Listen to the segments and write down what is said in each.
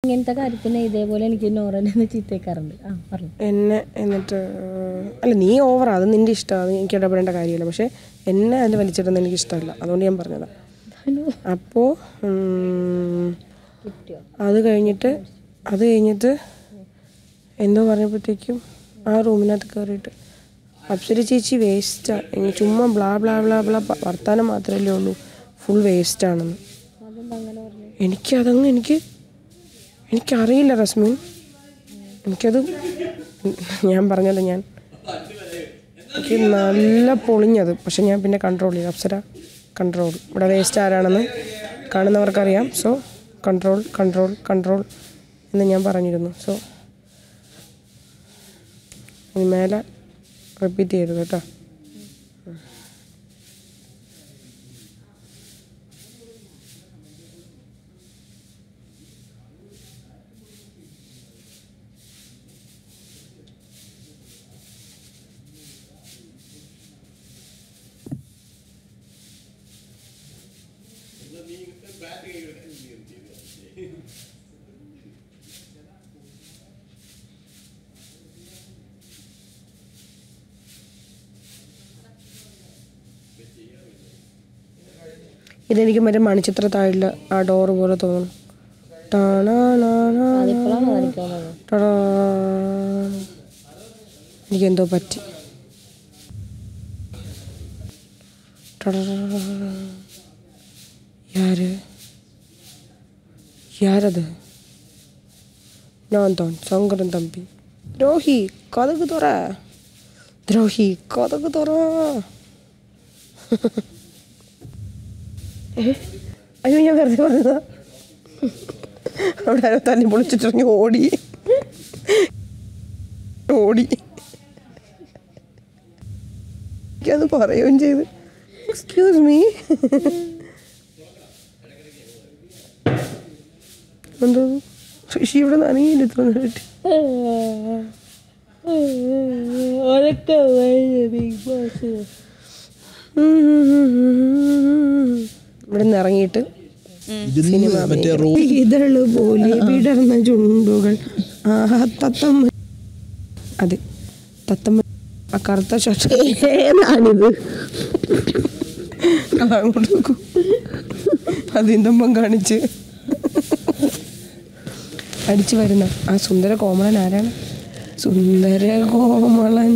ഇങ്ങനത്തെ കാര്യത്തിന് ഇതേപോലെ എനിക്ക് നോറനെ ചീത്തേക്കാറുണ്ട് ആ പറഞ്ഞു എന്നെ എന്നിട്ട് ഏഹ്, അല്ല നീ ഓവറാ അത് നിൻ്റെ ഇഷ്ടമാണ് അത് എനിക്ക് ഇടപെടേണ്ട കാര്യമില്ല പക്ഷേ എന്നെ അതിൽ വലിച്ചിടുന്നത് എനിക്ക് ഇഷ്ടമല്ല അതുകൊണ്ട് ഞാൻ പറഞ്ഞതാണ് അപ്പോൾ കിട്ടിയോ അത് കഴിഞ്ഞിട്ട് അത് കഴിഞ്ഞിട്ട് എന്തോ പറഞ്ഞപ്പോഴത്തേക്കും ആ റൂമിനകത്ത് കയറിയിട്ട് അപ്സര ചേച്ചി വേസ്റ്റാണ് ചുമ്മാ ബ്ലാ ബ്ലാ ബ്ലാ ബ്ലാ പ- വർത്താനം മാത്രമല്ലേ ഉള്ളൂ ഫുൾ വേസ്റ്റാണെന്ന് അതെന്താ അങ്ങനെ പറഞ്ഞു എനിക്കതങ്ങ് എനിക്ക് എനിക്കറിയില്ല റസ്മിൻ എനിക്കത് ഞാൻ പറഞ്ഞല്ലോ ഞാൻ എനിക്ക് നല്ല പൊളിഞ്ഞത് പക്ഷെ ഞാൻ പിന്നെ കൺട്രോൾ ചെയ്തു അപ്സര കൺട്രോൾ ഇവിടെ വേസ്റ്റ് ആരാണെന്ന് കാണുന്നവർക്കറിയാം സോ കൺട്രോൾ കൺട്രോൾ കൺട്രോൾ എന്ന് ഞാൻ പറഞ്ഞിരുന്നു സോ ഇനി മേലെ റിപ്പീറ്റ് ചെയ്യരുത് കേട്ടോ ഇതെനിക്ക് മറ്റേ മണിച്ചിത്ര താഴില്ല ആ ഡോറ് പോലെ തോന്നുന്നു ടാണാണാണാ. അതിപ്പോഴാണ് കാണിക്കുന്നത് ടടാ. എനിക്കെന്തോ പറ്റി ടടാ. யாரு யாரது நான் தான் சங்கரன் தம்பி துரோகி கதகு துற துரோகி கதகு துற ഏ? അയ്യോ ഞാൻ വെറുതെ പറഞ്ഞതാ അവിടെ ആരോ തന്നെ പൊളിച്ചിട്ടിറങ്ങി ഓടി ഓടി എനിക്കത് പറയുകയും ചെയ്ത് എക്സ്ക്യൂസ് മീ എന്തോ ഋഷി ഇവിടെ നനങ്ങിയില്ല ഇത്ര നേരിട്ട് ഒരൊക്കെ ബിഗ് ബോസ് ഇവിടെ നിന്ന് ഇറങ്ങിയിട്ട് സിനിമ ഇതള് പോലെ വിടർന്ന ചുണ്ടുകൾ ആഹാ തത്തമ്മ അതെ തത്തമ്മ ആ കറുത്ത ഷർട്ട് ഏതാണിത് അതങ്ങോട്ട് നോക്കൂ അതിന്തമ്പം കാണിച്ച് അടിച്ചു വരുന്ന ആ സുന്ദര കോമളൻ ആരാണ് സുന്ദര കോമളൻ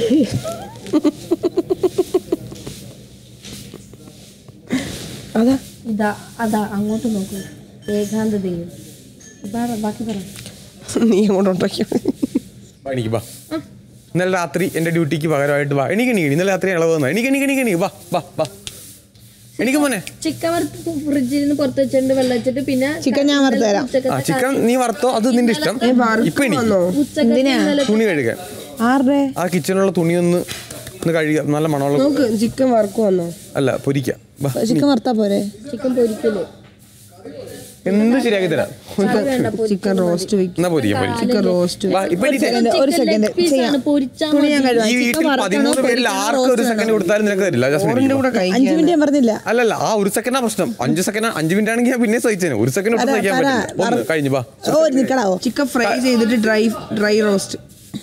അതാ ഇതാ അതാ അങ്ങോട്ട് നോക്കൂ ഏകാന്തതയും പറ ബാക്കി പറ നീ അങ്ങോട്ട് ഉണ്ടാക്കി വാ, എനിക്ക് വാ ഇന്നലെ രാത്രി എൻ്റെ ഡ്യൂട്ടിക്ക് പകരമായിട്ട് വാ എനിക്ക് എണീക്കണി ഇന്നലെ രാത്രി ഇളവ് വന്നു എനിക്ക് എനിക്ക് എനിക്ക് എനിക്ക് വാ വാ വാ എനിക്ക് മോനെ ചിക്കൻ വറുത്ത് ഫ്രിഡ്ജിൽ നിന്ന് പുറത്ത് വെച്ചിട്ടുണ്ട് വെള്ളം വെച്ചിട്ട് പിന്നെ ചിക്കൻ ഞാൻ വറുത്ത് തരാം. ആ ചിക്കൻ നീ വറുത്തോ അത് നിന്റെ ഇഷ്ടം ഇപ്പൊ എനിക്ക് തുണി കഴുകാൻ ആരുടെ ആ കിച്ചണിലുള്ള തുണി ഒന്ന് ഒന്ന് കഴുകുക നല്ല മണമുള്ള നോക്ക് ചിക്കൻ വർക്ക് വന്നോ അല്ല പൊരിക്കാം വാ ചിക്കൻ വറുത്താ പോരെ ചിക്കൻ പൊരിക്കല് എന്ത് ശരിയാക്കി തരാം ചിക്കൻ റോസ്റ്റ് വെക്കും എന്നാ പൊരിക്കാം പൊരിക്കാം ചിക്കൻ റോസ്റ്റ് വാ ഇപ്പൊ എനിക്ക് സെക്കൻഡ് ഒരു സെക്കൻഡ് ചെയ്യാം പൊരിച്ചാ തുണി ഞാൻ കഴുകാം ഈ വീട്ടിൽ പതിമൂന്ന് പേരിൽ ആർക്കും ഒരു സെക്കൻഡ് കൊടുത്താലും നിനക്ക് തരില്ല ജാസ്മിൻ കൂടെ അഞ്ചു കഴിക്കാൻ മിനിറ്റ് ഞാൻ പറഞ്ഞില്ല അല്ലല്ല ആ ഒരു സെക്കൻഡാ പ്രശ്നം അഞ്ച് സെക്കൻഡ് അഞ്ച് മിനിറ്റ് ആണെങ്കിൽ ഞാൻ പിന്നെ സഹിച്ചേനെ ഒരു സെക്കൻഡ് ഒട്ടും സഹിക്കാൻ തരാ, പറ്റില്ല ഒന്ന് കഴിഞ്ഞു വാ ഓ നിക്കടാവോ ചിക്കൻ ഫ്രൈ ചെയ്തിട്ട് ഡ്രൈ ഡ്രൈ റോസ്റ്റ്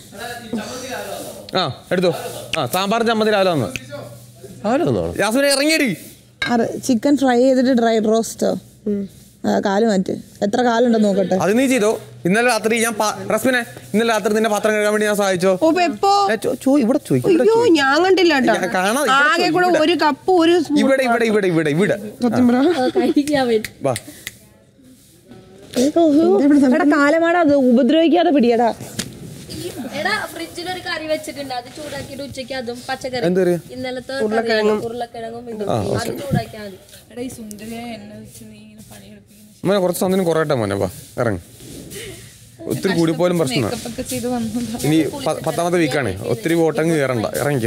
ആ എടുത്തോ ആ സാമ്പാർ ചമ്മന്തി രാവിലെ വന്നു രാവിലെ വന്നോ ജാസ്മിനെ ഇറങ്ങിയടി ആറ് ചിക്കൻ ഫ്രൈ ചെയ്തിട്ട് ഡ്രൈ റോസ്റ്റോ കാല് മാറ്റ് എത്ര കാലുണ്ടെന്ന് നോക്കട്ടെ അത് നീ ചെയ്തോ ഇന്നലെ രാത്രി ഞാൻ പാ- റസ്മിനെ ഇന്നലെ രാത്രി നിന്നെ പാത്രം കഴുകാൻ വേണ്ടി ഞാൻ സഹായിച്ചോ ഓ എപ്പോ ഏ, ചോ- ചോ ഇവിടെ ചോദിക്കും ഇവിടെ അയ്യോ ചോദിക്ക്. ഞാൻ കണ്ടില്ല കേട്ടോ ഞാൻ കാണാം, ഇവിടെ ആകെ ചോദിക്ക്, കൂടെ ഇവിടെ. ഒരു കപ്പ് ഒരു സ്പൂൺ ഇവിടെ ഇവിടെ ഇവിടെ ഇവിടെ ഇവിടെ സത്യം പറ കഴിക്കാൻ പറ്റും വാ എടാ കാലമാടാ അത് ഉപദ്രവിക്കാതെ പിടിയടാ എടാ ഫ്രിഡ്ജിൽ ഒരു കറി വെച്ചിട്ടുണ്ട് അത് ചൂടാക്കിയിട്ട് ഉച്ചയ്ക്ക് അതും പച്ചക്കറി എന്ത് കറി? ഇന്നലത്തെ ഉരുളക്കിഴങ്ങും ഉരുളക്കിഴങ്ങും ഇതും അത് ചൂടാക്കിയാൽ മതി മോനെ കുറച്ച് സമയം കുറയട്ടെ മോനെ വാ ഇറങ്ങി ഒത്തിരി കൂടി പോലും പ്രശ്നമാണ് ഇനി പ- പത്താമത്തെ വീക്കാണേ ഒത്തിരി വോട്ടങ്ങ് കയറണ്ട ഇറങ്ങിക്കോ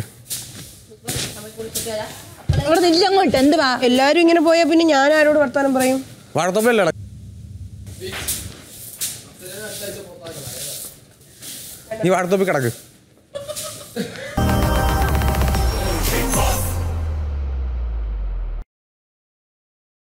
അവിടെ നില്ലങ്ങോട്ട് എന്ത് വാ എല്ലാരും ഇങ്ങനെ പോയാ പിന്നെ ഞാൻ ആരോട് വർത്താനം പറയും വാഴത്തോപ്പല്ലേ നീ വാഴത്തോപ്പി കിടക്ക്